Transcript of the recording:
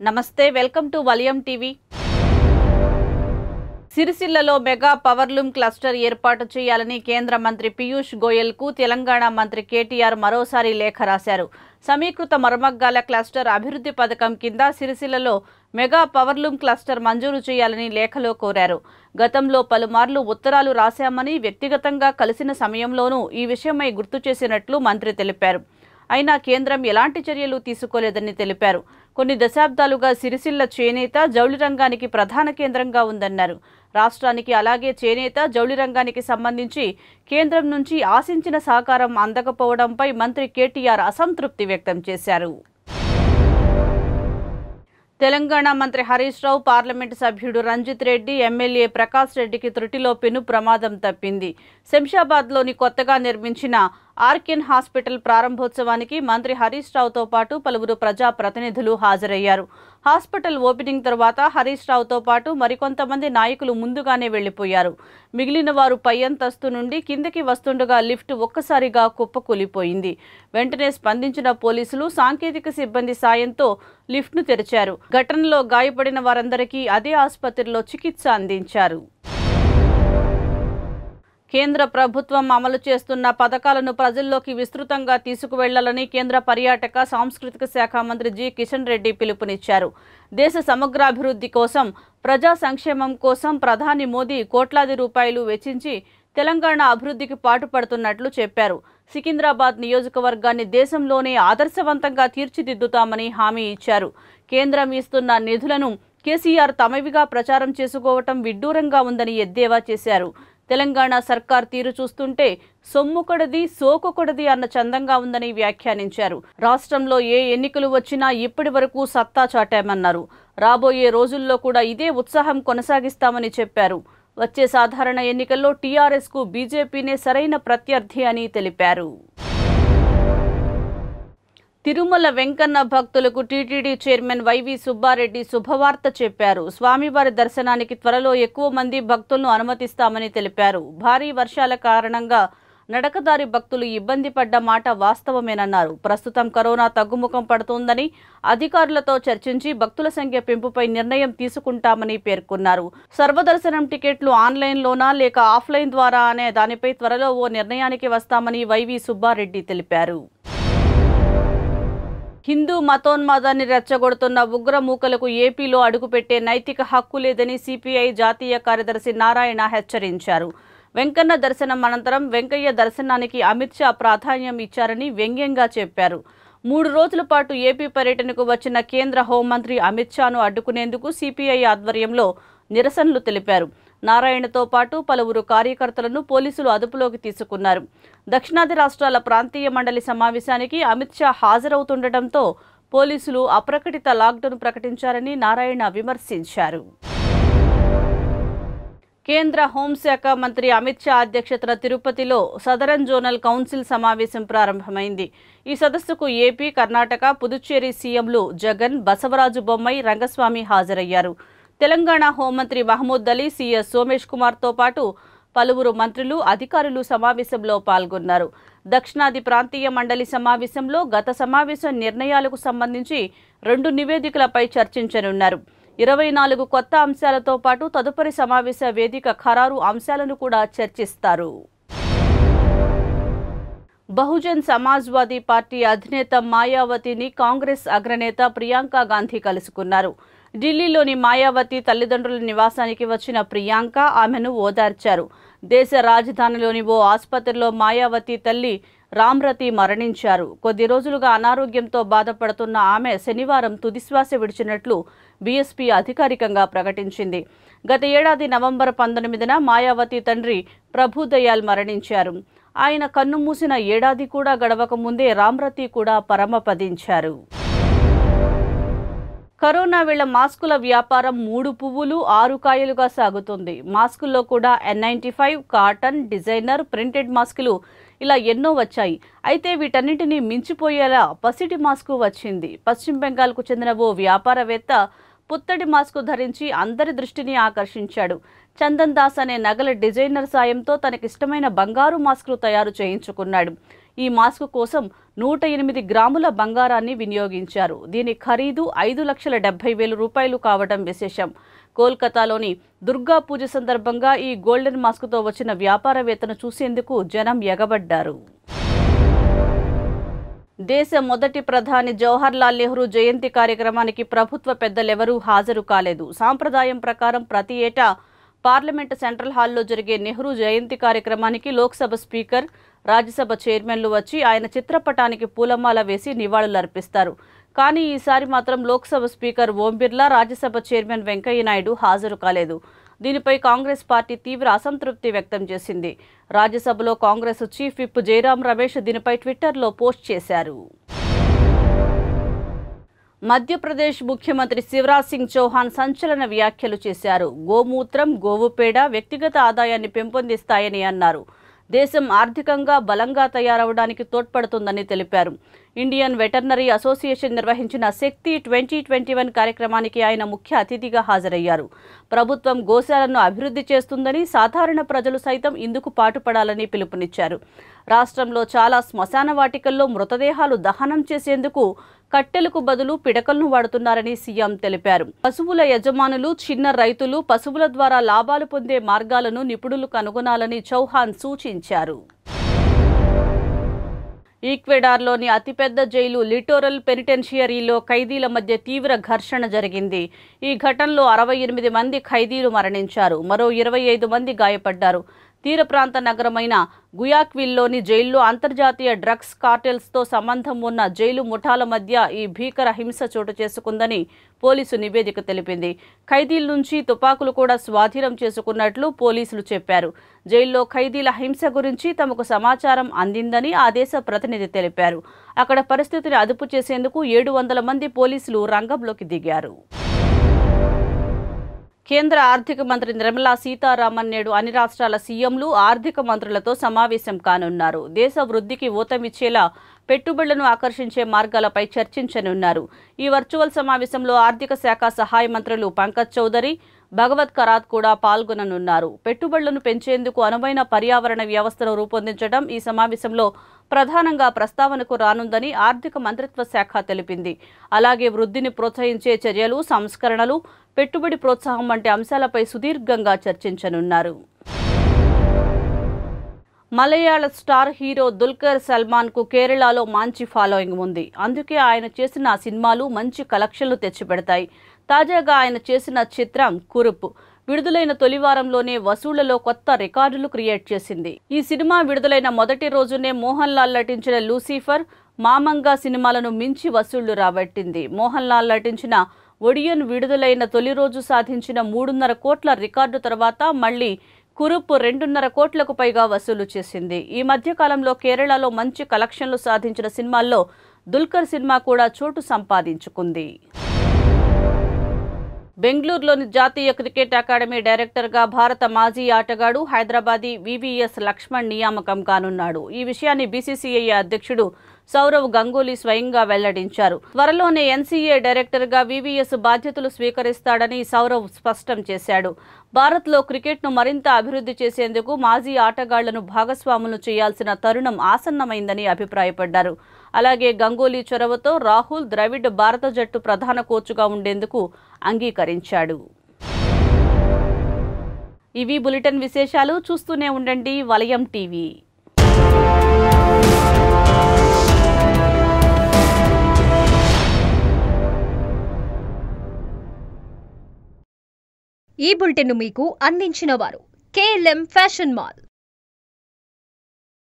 నమస్తే welcome to Valiyam TV సిరిసిల్లలో mega powerloom cluster ఏర్పాటు చేయాలని కేంద్ర మంత్రి పీయూష్ గోయల్కు తెలంగాణ మంత్రి కేటీఆర్ మరోసారి లేఖ రాశారు సమీకృత మరమగ్గాల క్లస్టర్ అభివృద్ధి పథకం కింద సిరిసిల్లలో మెగా పవర్లూమ్ క్లస్టర్ మంజూరు చేయాలని లేఖలో కోరారు గతంలో పలుమార్లు ఉత్తరాలు రాశామని వ్యక్తిగతంగా కలిసిన సమయంలోనూ ఈ విషయమై గుర్తు చేసినట్లు మంత్రి తెలిపారు అయినా కేంద్రం ఎలాంటి చర్యలు తీసుకోలేదని తెలిపారు కొన్ని దశాబ్దాలుగా సిరిసిల్ల చేనేత జౌళి రంగానికి ప్రధాన కేంద్రంగా ఉందన్నారు రాష్ట్రానికి అలాగే చేనేత జౌళి రంగానికి సంబంధించి కేంద్రం నుంచి ఆశించిన సహకారం అందకపోవడంపై మంత్రి కేటీఆర్ అసంతృప్తి వ్యక్తం చేశారు తెలంగాణ మంత్రి హరీష్ రావు పార్లమెంటు సభ్యుడు రంజిత్ రెడ్డి ఎమ్మెల్యే ప్రకాష్ రెడ్డికి త్రుటిలో పెను ప్రమాదం తప్పింది శంషాబాద్లోని కొత్తగా నిర్మించిన ఆర్కెన్ హాస్పిటల్ ప్రారంభోత్సవానికి మంత్రి హరీష్ రావుతో పాటు పలువురు ప్రజా ప్రతినిధులు హాజరయ్యారు హాస్పిటల్ ఓపెనింగ్ తర్వాత హరీష్ రావుతో పాటు మరికొంతమంది నాయకులు ముందుగానే వెళ్లిపోయారు మిగిలిన వారు పై అంతస్తు నుండి కిందకి వస్తుండగా లిఫ్ట్ ఒక్కసారిగా కుప్పకూలిపోయింది వెంటనే స్పందించిన పోలీసులు సాంకేతిక సిబ్బంది సాయంతో లిఫ్ట్ను తెరిచారు ఘటనలో గాయపడిన వారందరికీ అదే ఆసుపత్రిలో చికిత్స అందించారు కేంద్ర ప్రభుత్వం అమలు చేస్తున్న పథకాలను ప్రజల్లోకి విస్తృతంగా తీసుకువెళ్లాలని కేంద్ర పర్యాటక సాంస్కృతిక శాఖ మంత్రి జి కిషన్ రెడ్డి పిలుపునిచ్చారు దేశ సమగ్రాభివృద్ధి కోసం ప్రజా సంక్షేమం కోసం ప్రధాని మోదీ కోట్లాది రూపాయలు వెచ్చించి తెలంగాణ అభివృద్ధికి పాటుపడుతున్నట్లు చెప్పారు సికింద్రాబాద్ నియోజకవర్గాన్ని దేశంలోనే ఆదర్శవంతంగా తీర్చిదిద్దుతామని హామీ ఇచ్చారు కేంద్రం ఇస్తున్న నిధులను కేసీఆర్ తమవిగా ప్రచారం చేసుకోవటం విడ్డూరంగా ఉందని ఎద్దేవా చేశారు తెలంగాణ సర్కార్ తీరు చూస్తుంటే సొమ్ముకొడది సోకుకొడది అన్న చందంగా ఉందని వ్యాఖ్యానించారు రాష్ట్రంలో ఏ ఎన్నికలు వచ్చినా ఇప్పటి వరకు సత్తా చాటామన్నారు రాబోయే రోజుల్లో కూడా ఇదే ఉత్సాహం కొనసాగిస్తామని చెప్పారు వచ్చే సాధారణ ఎన్నికల్లో టీఆర్ఎస్కు బీజేపీనే సరైన ప్రత్యర్థి అని తెలిపారు తిరుమల వెంకన్న భక్తులకు టీటీడీ చైర్మన్ వైవి సుబ్బారెడ్డి శుభవార్త చెప్పారు స్వామివారి దర్శనానికి త్వరలో ఎక్కువ మంది భక్తులను అనుమతిస్తామని తెలిపారు భారీ వర్షాల కారణంగా నడకదారి భక్తులు ఇబ్బంది పడ్డ మాట వాస్తవమేనన్నారు ప్రస్తుతం కరోనా తగ్గుముఖం పడుతోందని అధికారులతో చర్చించి భక్తుల సంఖ్య పెంపుపై నిర్ణయం తీసుకుంటామని పేర్కొన్నారు సర్వదర్శనం టికెట్లు ఆన్లైన్లోనా లేక ఆఫ్లైన్ ద్వారా అనే దానిపై త్వరలో ఓ నిర్ణయానికి వస్తామని వైవి సుబ్బారెడ్డి తెలిపారు హిందూ మతోన్మాదాన్ని రెచ్చగొడుతున్న ఉగ్ర మూకలకు ఏపీలో అడుగుపెట్టే నైతిక హక్కు లేదని సిపిఐ జాతీయ కార్యదర్శి నారాయణ హెచ్చరించారు వెంకన్న దర్శనం అనంతరం వెంకయ్య దర్శనానికి అమిత్ షా ప్రాధాన్యం ఇచ్చారని వ్యంగ్యంగా చెప్పారు మూడు రోజుల పాటు ఏపీ పర్యటనకు వచ్చిన కేంద్ర హోంమంత్రి అమిత్ షాను అడ్డుకునేందుకు సిపిఐ ఆధ్వర్యంలో నిరసనలు తెలిపారు నారాయణతో పాటు పలువురు కార్యకర్తలను పోలీసులు అదుపులోకి తీసుకున్నారు దక్షిణాది రాష్ట్రాల ప్రాంతీయ మండలి సమావేశానికి అమిత్ షా హాజరవుతుండటంతో పోలీసులు అప్రకటిత లాక్డౌన్ ప్రకటించారని నారాయణ విమర్శించారు కేంద్ర హోంశాఖ మంత్రి అమిత్ షా అధ్యక్షతన తిరుపతిలో సదరన్ జోనల్ కౌన్సిల్ సమావేశం ప్రారంభమైంది ఈ సదస్సుకు ఏపీ కర్ణాటక పుదుచ్చేరి సీఎంలు జగన్ బసవరాజు బొమ్మై రంగస్వామి హాజరయ్యారు తెలంగాణ హోంమంత్రి మహమూద్ అలీ సీఎస్ సోమేష్ కుమార్తో పాటు పలువురు మంత్రులు అధికారులు సమావేశంలో పాల్గొన్నారు దక్షిణాది ప్రాంతీయ మండలి సమావేశంలో గత సమావేశం నిర్ణయాలకు సంబంధించి రెండు నివేదికలపై చర్చించనున్నారు ఇరవై నాలుగు కొత్త అంశాలతో పాటు తదుపరి సమావేశ వేదిక ఖరారు అంశాలను కూడా చర్చిస్తారు బహుజన్ సమాజ్వాదీ పార్టీ అధినేత మాయావతిని కాంగ్రెస్ అగ్రనేత ప్రియాంక గాంధీ కలుసుకున్నారు ఢిల్లీలోని మాయావతి తల్లిదండ్రుల నివాసానికి వచ్చిన ప్రియాంక ఆమెను ఓదార్చారు దేశ రాజధానిలోని ఓ ఆసుపత్రిలో మాయావతి తల్లి రామ్రతి మరణించారు కొద్ది రోజులుగా అనారోగ్యంతో బాధపడుతున్న ఆమె శనివారం తుదిశ్వాస విడిచినట్లు బీఎస్పీ అధికారికంగా ప్రకటించింది గత ఏడాది నవంబర్ పంతొమ్మిదిన మాయావతి తండ్రి ప్రభుదయాల్ మరణించారు ఆయన కన్నుమూసిన ఏడాది కూడా గడవక ముందే రామ్రతి కూడా పరమపదించారు కరోనా వేళ మాస్కుల వ్యాపారం మూడు పువ్వులు ఆరు కాయలుగా సాగుతుంది మాస్కుల్లో కూడా N ninety five cotton designer printed మాస్కులు ఇలా ఎన్నో వచ్చాయి అయితే వీటన్నిటిని మించిపోయేలా పసిటి మాస్కు వచ్చింది పశ్చిమ బెంగాల్కు చెందిన ఓ వ్యాపారవేత్త పుత్తడి మాస్కు ధరించి అందరి దృష్టిని ఆకర్షించాడు చందన్ దాస్ అనే నగల డిజైనర్ సాయంతో తనకిష్టమైన బంగారు మాస్కులు తయారు చేయించుకున్నాడు ఈ మాస్క్ కోసం నూట ఎనిమిది గ్రాముల బంగారాన్ని వినియోగించారు దీని ఖరీదు ఐదు లక్షల డెబ్బై వేలు రూపాయలు కావడం విశేషం కోల్కతాలోని దుర్గా పూజ సందర్భంగా ఈ గోల్డెన్ మాస్క్తో వచ్చిన వ్యాపారవేత్తను చూసేందుకు జనం ఎగబడ్డారు దేశ మొదటి ప్రధాని జవహర్లాల్ నెహ్రూ జయంతి కార్యక్రమానికి ప్రభుత్వ పెద్దలెవరూ హాజరు కాలేదు సాంప్రదాయం ప్రకారం ప్రతి ఏటా పార్లమెంట్ సెంట్రల్ హాల్లో జరిగే నెహ్రూ జయంతి కార్యక్రమానికి లోక్సభ స్పీకర్ రాజ్యసభ చైర్మన్లు వచ్చి ఆయన చిత్రపటానికి పూలమాల వేసి నివాళులర్పిస్తారు కానీ ఈసారి మాత్రం లోక్సభ స్పీకర్ ఓం బిర్లా రాజ్యసభ చైర్మన్ వెంకయ్యనాయుడు హాజరు కాలేదు దీనిపై కాంగ్రెస్ పార్టీ తీవ్ర అసంతృప్తి వ్యక్తం చేసింది రాజ్యసభలో కాంగ్రెస్ చీఫ్ విప్ జయరాం రమేష్ దీనిపై ట్విట్టర్లో పోస్ట్ చేశారు మధ్యప్రదేశ్ ముఖ్యమంత్రి శివరాజ్ సింగ్ చౌహాన్ సంచలన వ్యాఖ్యలు చేశారు గోమూత్రం గోవు పేడ వ్యక్తిగత ఆదాయాన్ని పెంపొందిస్తాయని అన్నారు దేశం ఆర్థికంగా బలంగా తయారవడానికి తోడ్పడుతుందని తెలిపారు ఇండియన్ వెటర్నరీ అసోసియేషన్ నిర్వహించిన శక్తి ట్వంటీ ట్వంటీ వన్ కార్యక్రమానికి ఆయన ముఖ్య అతిథిగా హాజరయ్యారు ప్రభుత్వం గోశాలను అభివృద్ధి చేస్తుందని సాధారణ ప్రజలు సైతం ఇందుకు పాటుపడాలని పిలుపునిచ్చారు రాష్ట్రంలో చాలా శ్మశాన వాటికల్లో మృతదేహాలు దహనం చేసేందుకు కట్టెలకు బదులు పిడకలను వాడుతున్నారని సీఎం తెలిపారు పశువుల యజమానులు చిన్న రైతులు పశువుల ద్వారా లాభాలు పొందే మార్గాలను నిపుణులు కనుగొనాలని చౌహాన్ సూచించారు ఈక్వెడార్లోని అతిపెద్ద జైలు లిటోరల్ పెనిటెన్షియరీలో ఖైదీల మధ్య తీవ్ర ఘర్షణ జరిగింది ఈ ఘటనలో అరవై ఎనిమిది మంది ఖైదీలు మరణించారు మరో ఇరవై ఐదు మంది గాయపడ్డారు తీర ప్రాంత నగరమైన గుయాక్విల్లోని జైల్లో అంతర్జాతీయ డ్రగ్స్ కార్టెల్స్తో సంబంధం ఉన్న జైలు ముఠాల మధ్య ఈ భీకర హింస చోటు చేసుకుందని పోలీసు నివేదిక తెలిపింది ఖైదీల నుంచి తుపాకులు కూడా స్వాధీనం చేసుకున్నట్లు పోలీసులు చెప్పారు జైల్లో ఖైదీల హింస గురించి తమకు సమాచారం అందిందని ఆ దేశ ప్రతినిధి తెలిపారు అక్కడ పరిస్థితిని అదుపు చేసేందుకు ఏడు వందల మంది పోలీసులు రంగంలోకి దిగారు కేంద్ర ఆర్థిక మంత్రి నిర్మలా సీతారామన్ నేడు అన్ని రాష్ట్రాల సీఎంలు ఆర్థిక మంత్రులతో సమావేశం కానున్నారు దేశ వృద్ధికి ఊతమిచ్చేలా పెట్టుబడులను ఆకర్షించే మార్గాలపై చర్చించనున్నారు ఈ వర్చువల్ సమావేశంలో ఆర్థిక శాఖ సహాయ మంత్రులు పంకజ్ చౌదరి భగవత్ కరాత్ కూడా పాల్గొననున్నారు పెట్టుబడులను పెంచేందుకు అనువైన పర్యావరణ వ్యవస్థను రూపొందించడం ఈ సమావేశంలో ప్రధానంగా ప్రస్తావనకు రానుందని ఆర్థిక మంత్రిత్వ శాఖ తెలిపింది అలాగే వృద్ధిని ప్రోత్సహించే చర్యలు సంస్కరణలు పెట్టుబడి ప్రోత్సాహం వంటి అంశాలపై సుదీర్ఘంగా చర్చించనున్నారు మలయాళ స్టార్ హీరో దుల్కర్ సల్మాన్ కు కేరళలో మంచి ఫాలోయింగ్ ఉంది అందుకే ఆయన చేసిన సినిమాలు మంచి కలెక్షన్లు తెచ్చిపెడతాయి తాజాగా ఆయన చేసిన చిత్రం కురుపు విడుదలైన తొలి వారంలోనే వసూళ్లలో కొత్త రికార్డులు క్రియేట్ చేసింది ఈ సినిమా విడుదలైన మొదటి రోజునే మోహన్ లాల్ నటించిన లూసిఫర్ మామంగా సినిమాలను మించి వసూళ్లు రాబట్టింది మోహన్ లాల్ నటించిన ఒడియన్ విడుదలైన తొలి రోజు సాధించిన మూడున్నర కోట్ల రికార్డు తర్వాత మళ్లీ కురుపు రెండున్నర కోట్లకు పైగా వసూలు చేసింది ఈ మధ్య కాలంలో కేరళలో మంచి కలెక్షన్లు సాధించిన సినిమాల్లో దుల్కర్ సినిమా కూడా చోటు సంపాదించుకుంది బెంగళూరులోని జాతీయ క్రికెట్ అకాడమీ డైరెక్టర్గా భారత మాజీ ఆటగాడు హైదరాబాదీ వివిఎస్ లక్ష్మణ్ నియామకం కానున్నాడు ఈ విషయాన్ని బీసీసీఐ అధ్యక్షుడు సౌరవ్ గంగూలీ స్వయంగా వెల్లడించారు త్వరలోనే ఎన్సీఏ డైరెక్టర్గా వివిఎస్ బాధ్యతలు స్వీకరిస్తాడని సౌరవ్ స్పష్టం చేశాడు భారత్లో క్రికెట్ను మరింత అభివృద్ధి చేసేందుకు మాజీ ఆటగాళ్లను భాగస్వాములు చేయాల్సిన తరుణం ఆసన్నమైందని అభిప్రాయపడ్డారు అలాగే గంగూలీ చొరవతో రాహుల్ ద్రవిడ్ భారత జట్టు ప్రధాన కోచ్గా ఉండేందుకు అంగీకరించాడు ఇవి బులెటిన్ విశేషాలు చూస్తూనే ఉండండి వలయం టీవీ ఈ బులెటిన్ మీకు అందించిన వారు కేఎల్ఎం ఫ్యాషన్ మాల్